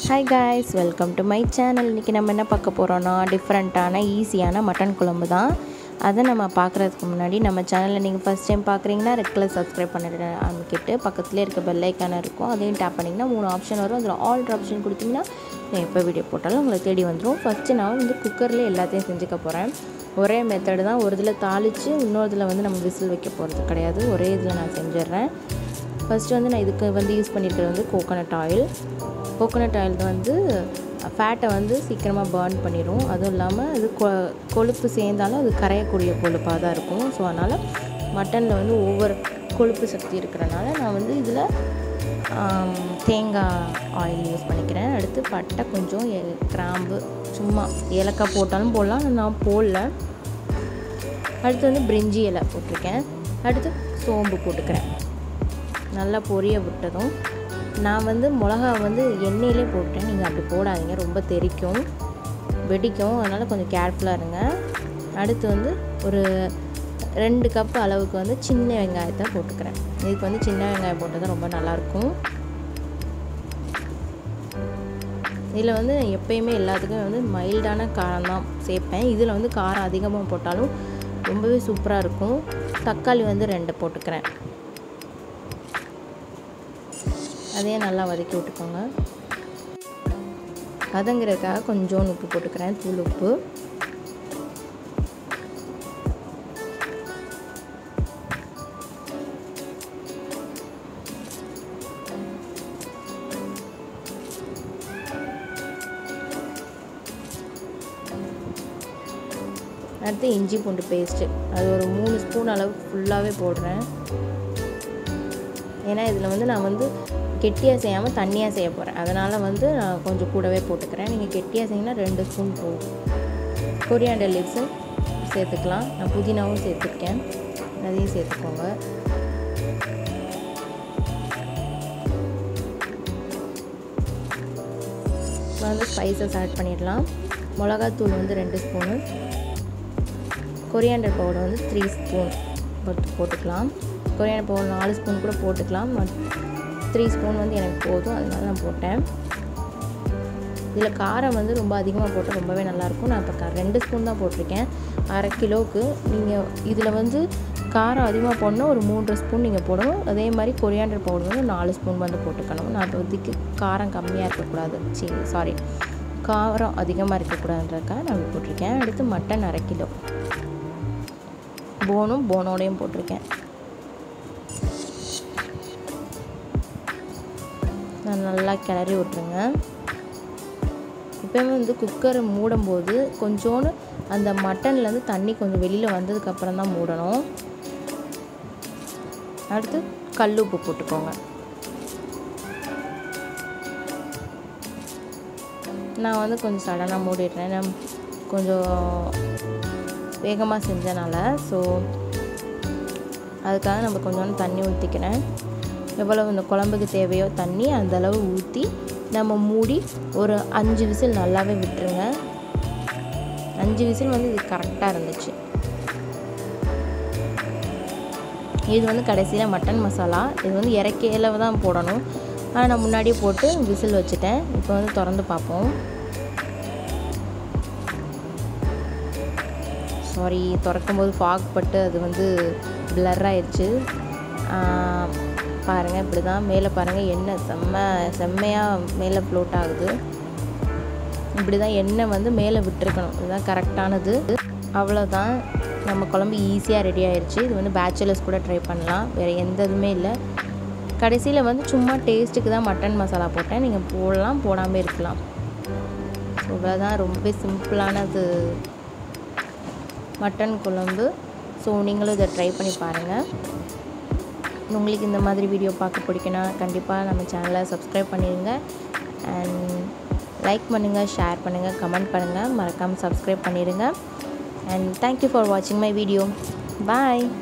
hi guys welcome to my channel இன்றைக்கி நம்ம என்ன பார்க்க போகிறோன்னா டிஃப்ரெண்ட்டான ஈஸியான மட்டன் குழம்பு தான் அதை நம்ம பார்க்குறதுக்கு முன்னாடி நம்ம சேனலில் நீங்கள் ஃபஸ்ட் டைம் பார்க்குறீங்கன்னா ரெட் கலர் சப்ஸ்கிரைப் பண்ணிட்டு அமைக்கிட்டு பக்கத்துலேயே இருக்க பெல் ஐக்கான இருக்கும் அதையும் டேப் பண்ணிங்கன்னா மூணு ஆப்ஷன் வரும் அதில் ஆல் ஆப்ஷன் கொடுத்தீங்கன்னா நான் எப்போ வீடியோ போட்டாலும் உங்களை தேடி வந்துடும் ஃபஸ்ட்டு நான் வந்து குக்கர்லேயே எல்லாத்தையும் செஞ்சுக்க போகிறேன் ஒரே மெத்தடு தான் ஒரு இதில் தாளித்து இன்னொரு இதில் வந்து நம்ம விசில் வைக்க போகிறது கிடையாது ஒரே இதில் நான் செஞ்சிடுறேன் ஃபஸ்ட்டு வந்து நான் இதுக்கு வந்து யூஸ் பண்ணியிருக்கிறது வந்து கோகோனட் ஆயில் கோகோனட் ஆயில் வந்து ஃபேட்டை வந்து சீக்கிரமாக பர்ன் பண்ணிடும் அதுவும் இல்லாமல் அது கொ கொழுப்பு சேர்ந்தாலும் அது கரையக்கூடிய கொழுப்பாக தான் இருக்கும் ஸோ அதனால் மட்டனில் வந்து ஒவ்வொரு கொழுப்பு சக்தி இருக்கிறனால நான் வந்து இதில் தேங்காய் ஆயில் யூஸ் பண்ணிக்கிறேன் அடுத்து பட்டை கொஞ்சம் ஏ- கிராம்பு சும்மா ஏலக்காய் போட்டாலும் போடலாம் ஆனா நான் போடல அடுத்து வந்து பிரிஞ்சி இலை போட்டிருக்கேன் அடுத்து சோம்பு போட்டுக்கிறேன் நல்லா பொரிய விட்டதும் நான் வந்து மிளகா வந்து எண்ணெயிலே போட்டேன் நீங்கள் அப்படி போடாதீங்க ரொம்ப தெறிக்கும் வெடிக்கும் அதனால் கொஞ்சம் கேர்ஃபுல்லாக இருங்க அடுத்து வந்து ஒரு ரெண்டு கப் அளவுக்கு வந்து சின்ன வெங்காயத்தை போட்டுக்கிறேன் இதுக்கு வந்து சின்ன வெங்காயம் போட்டது ரொம்ப நல்லாயிருக்கும் இதில் வந்து எப்பயுமே எல்லாத்துக்குமே வந்து மைல்டான காரம் தான் சேர்ப்பேன் இதில் வந்து காரம் அதிகமாக போட்டாலும் ரொம்பவே சூப்பராக இருக்கும் தக்காளி வந்து ரெண்டு போட்டுக்கிறேன் அதையும் நல்லா வதக்கி விட்டுக்கோங்க வதங்குறதுக்காக கொஞ்சோண்டு உப்பு போட்டுக்கிறேன் தூள் உப்பு அடுத்து இஞ்சி பூண்டு பேஸ்ட்டு அது ஒரு மூணு ஸ்பூன் அளவு ஃபுல்லாகவே போடுறேன் ஏன்னா இதில் வந்து நான் வந்து கெட்டியாக செய்யாமல் தண்ணியாக செய்ய போகிறேன் அதனால் வந்து நான் கொஞ்சம் கூடவே போட்டுக்கிறேன் நீங்கள் கெட்டியாக செய்யிங்கன்னா ரெண்டு ஸ்பூன் போதும் கொரியாண்டர் லீவ்ஸும் சேர்த்துக்கலாம் நான் புதினாவும் சேர்த்துருக்கேன் அதையும் சேர்த்துக்கோங்க இப்போ வந்து ஸ்பைசஸ் ஆட் பண்ணிடலாம் மிளகாத்தூள் வந்து ரெண்டு ஸ்பூனு கொரியாண்டர் பவுடர் வந்து த்ரீ ஸ்பூன் போட்டு போட்டுக்கலாம் கொரியாண்டர் பவுடர் நாலு ஸ்பூன் கூட போட்டுக்கலாம் த்ரீ ஸ்பூன் வந்து எனக்கு போதும் அதனால நான் போட்டேன் இதில் காரம் வந்து ரொம்ப அதிகமாக போட்டால் ரொம்பவே நல்லாயிருக்கும் நான் இப்போ க- ரெண்டு ஸ்பூன் தான் போட்டிருக்கேன் அரை கிலோவுக்கு நீங்கள் இதில் வந்து காரம் அதிகமாக போடணும் ஒரு மூன்று ஸ்பூன் நீங்கள் போடணும் அதே மாதிரி கொரியாண்டர் பவுடர் வந்து நாலு ஸ்பூன் வந்து போட்டுக்கணும் நான் இப்போதைக்கு காரம் கம்மியாக இருக்கக்கூடாது சி சாரி காரம் அதிகமாக இருக்கக்கூடாதுன்றதுக்காக நான் இப்படி போட்டிருக்கேன் அடுத்து மட்டன் அரை கிலோ போனும் போனோடையும் போட்டிருக்கேன் நான் நல்லா கிளறி விட்ருங்க எப்பயுமே வந்து குக்கரை மூடும்போது கொஞ்சோண்டு அந்த மட்டன்லேருந்து தண்ணி கொஞ்சம் வெளியில் வந்ததுக்கப்புறம் தான் மூடணும் அடுத்து கல் உப்பு போட்டுக்கோங்க நான் வந்து கொஞ்சம் சடனாக மூடிடுறேன் நான் கொஞ்சம் வேகமாக செஞ்சனால ஸோ அதுக்காக நம்ம கொஞ்சோண்டு தண்ணி ஊற்றிக்கிறேன் எவ்வளவு இந்த குழம்புக்கு தேவையோ தண்ணி அந்த அளவு ஊற்றி நம்ம மூடி ஒரு அஞ்சு விசில் நல்லாவே விட்டுருங்க அஞ்சு விசில் வந்து இது கரெக்டாக இருந்துச்சு இது வந்து கடைசியில் மட்டன் மசாலா இது வந்து இறக்கையில தான் போடணும் ஆனால் நான் முன்னாடியே போட்டு விசில் வச்சுட்டேன் இப்போ வந்து திறந்து பார்ப்போம் சாரி திறக்கும் போது ஃபாக் பட்டு அது வந்து பிளர் ஆயிடுச்சு பாருங்கள் இப்படி தான் மேலே பாருங்கள் எண்ணெய் செம்ம செம்மையாக மேலே ஃப்ளோட் ஆகுது இப்படி தான் எண்ணெய் வந்து மேலே விட்டுருக்கணும் இதுதான் கரெக்டானது அவ்வளோதான் நம்ம குழம்பு ஈஸியாக ரெடி ஆயிடுச்சு இது வந்து பேச்சுலர்ஸ் கூட ட்ரை பண்ணலாம் வேறு எந்த இதுவுமே இல்லை கடைசியில் வந்து சும்மா டேஸ்ட்டுக்கு தான் மட்டன் மசாலா போட்டேன் நீங்கள் போடலாம் போடாமல் இருக்கலாம் ஸோ இவ்வளோதான் ரொம்ப சிம்பிளானது மட்டன் குழம்பு ஸோ நீங்களும் இதை ட்ரை பண்ணி பாருங்கள் உங்களுக்கு இந்த மாதிரி வீடியோ பார்க்க பிடிக்குன்னா கண்டிப்பாக நம்ம சேனலை சப்ஸ்கிரைப் பண்ணிடுங்க அண்ட் லைக் பண்ணுங்கள் ஷேர் பண்ணுங்கள் கமெண்ட் பண்ணுங்கள் மறக்காமல் சப்ஸ்கிரைப் பண்ணிடுங்க அண்ட் தேங்க்யூ ஃபார் வாட்சிங் மை வீடியோ பாய்